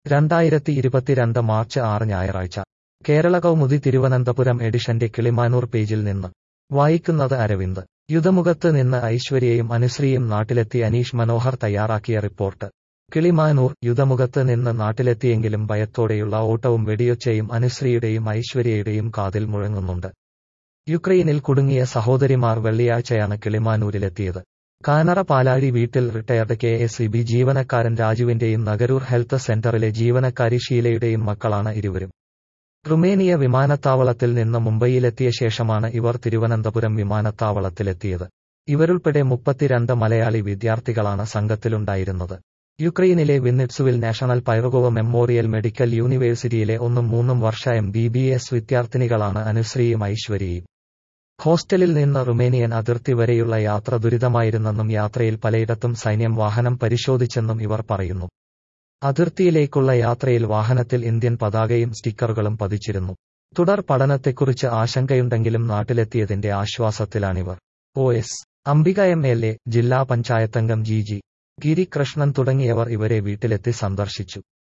രണ്ടായിരത്തി ഇരുപത്തിരണ്ട് മാർച്ച് ആറ് ഞായറാഴ്ച കേരള കൗമുദി തിരുവനന്തപുരം എഡിഷന്റെ കിളിമാനൂർ പേജിൽ നിന്ന് വായിക്കുന്നത് അരവിന്ദ് യുധമുഖത്ത് നിന്ന് ഐശ്വര്യയും അനുശ്രീയും നാട്ടിലെത്തി അനീഷ് മനോഹർ തയ്യാറാക്കിയ റിപ്പോർട്ട് കിളിമാനൂർ യുധമുഖത്ത് നിന്ന് നാട്ടിലെത്തിയെങ്കിലും ഭയത്തോടെയുള്ള ഓട്ടവും വെടിയൊച്ചയും അനുശ്രീയുടെയും ഐശ്വര്യയുടെയും കാതിൽ മുഴങ്ങുന്നുണ്ട് യുക്രൈനിൽ കുടുങ്ങിയ സഹോദരിമാർ വെള്ളിയാഴ്ചയാണ് കിളിമാനൂരിലെത്തിയത് കാനറ പാലാഴി വീട്ടിൽ retired K S E B ജീവനക്കാരൻ രാജുവിന്റെയും നഗരൂർ ഹെൽത്ത് സെന്ററിലെ ജീവനക്കാരി ഷീലയുടെയും മക്കളാണ് ഇരുവരും റുമേനിയ വിമാനത്താവളത്തിൽ നിന്ന് മുംബൈയിലെത്തിയ ശേഷമാണ് ഇവർ തിരുവനന്തപുരം വിമാനത്താവളത്തിലെത്തിയത് ഇവരുൾപ്പെടെ മുപ്പത്തിരണ്ട് മലയാളി വിദ്യാർത്ഥികളാണ് സംഘത്തിലുണ്ടായിരുന്നത് യുക്രൈനിലെ വിന്നിറ്റ്സുവിൽ നാഷണൽ പൈറഗോവ മെമ്മോറിയൽ മെഡിക്കൽ യൂണിവേഴ്സിറ്റിയിലെ ഒന്നും മൂന്നും വർഷ എം ബി ബി എസ് വിദ്യാർത്ഥിനികളാണ് അനുശ്രീയും ഐശ്വര്യയും ഹോസ്റ്റലിൽ നിന്ന് റുമേനിയൻ അതിർത്തി വരെയുള്ള യാത്ര ദുരിതമായിരുന്നെന്നും യാത്രയിൽ പലയിടത്തും സൈന്യം വാഹനം പരിശോധിച്ചെന്നും ഇവർ പറയുന്നു അതിർത്തിയിലേക്കുള്ള യാത്രയിൽ വാഹനത്തിൽ ഇന്ത്യൻ പതാകയും സ്റ്റിക്കറുകളും പതിച്ചിരുന്നു തുടർ പഠനത്തെക്കുറിച്ച് ആശങ്കയുണ്ടെങ്കിലും നാട്ടിലെത്തിയതിന്റെ ആശ്വാസത്തിലാണിവർ O S Ambika M L A ജില്ലാ പഞ്ചായത്തംഗം ജി ജി ഗിരികൃഷ്ണൻ തുടങ്ങിയവർ ഇവരെ വീട്ടിലെത്തി സന്ദർശിച്ചു